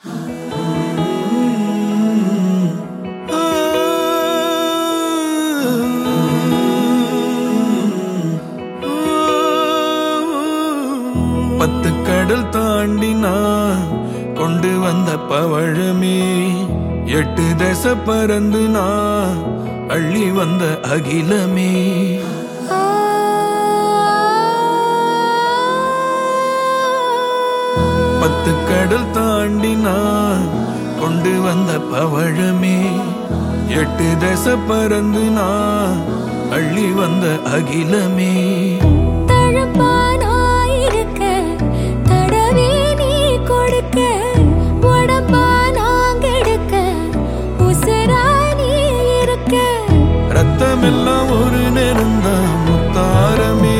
பத்து கடல் தாண்டி நான் கொண்டு வந்த பவழமே எட்டு தசை பறந்து நான் அள்ளி வந்த அகிலமே பத்து கடல் தாண்டி நான் கொண்டு வந்த பவழமே எட்டு தசை பறந்து நான் அள்ளி வந்த அகிலமே தழும்பானாயிருக்க, தடவி நீ கொடுக்க, உடம்பா நான் கெடுக்க, உசுரா நீ இருக்க. ரத்தமெல்லாம் ஒரு நேரம்தான் முத்தாரமே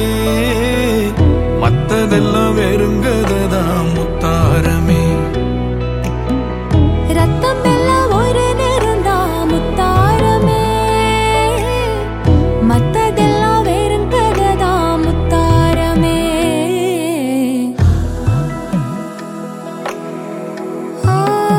மத்ததெல்லாம் வெறுங்கதான் முத்தாரமே ரத்தம் எல்லாம் ஒரு நிறம்தான் முத்தாரமே. மத்ததெல்லாம் வெறும் கதைதான் முத்தாரமே. ஆ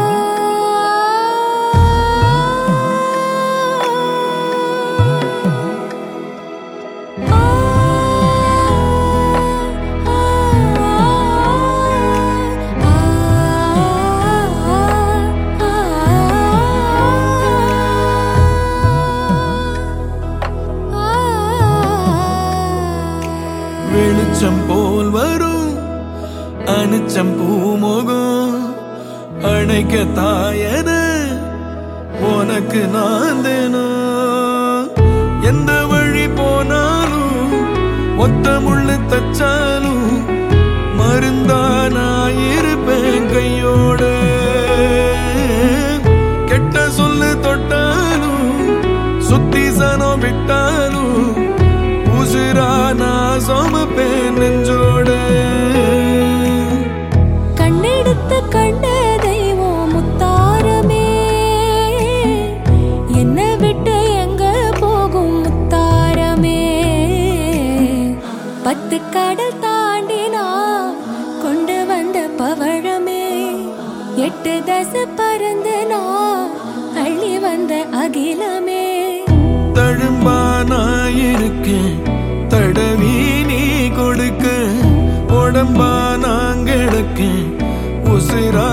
வெளிச்சம் போல் வரும் அனுச்சம் பூமுகம் அணைக்க தாயன உனக்கு நான் தேனும் எந்த வழி போனாலும் ஒத்த முள்ளு தச்சாலும் மருந்தா நான் இருப்பேன் கையோட கெட்ட சொல்லு தொட்டாலும் சுத்தி சனம் விட்டாலும் உசுரா நான் சமப்பேன் நெஞ்சோட கண்ணெடுத்து கண்ட தெய்வம் முத்தாரமே என்ன விட்டு எங்க போகும் முத்தாரமே பத்து கடல் தாண்டினா கொண்டு வந்த பவழமே எட்டு தசை பறந்து நான் அள்ளி வந்த அகிலமே தழும்பா நான் இருக்கேன் தடவி நீ கொடுக்க உடம்பா நான் கிடக்கேன் உசிரா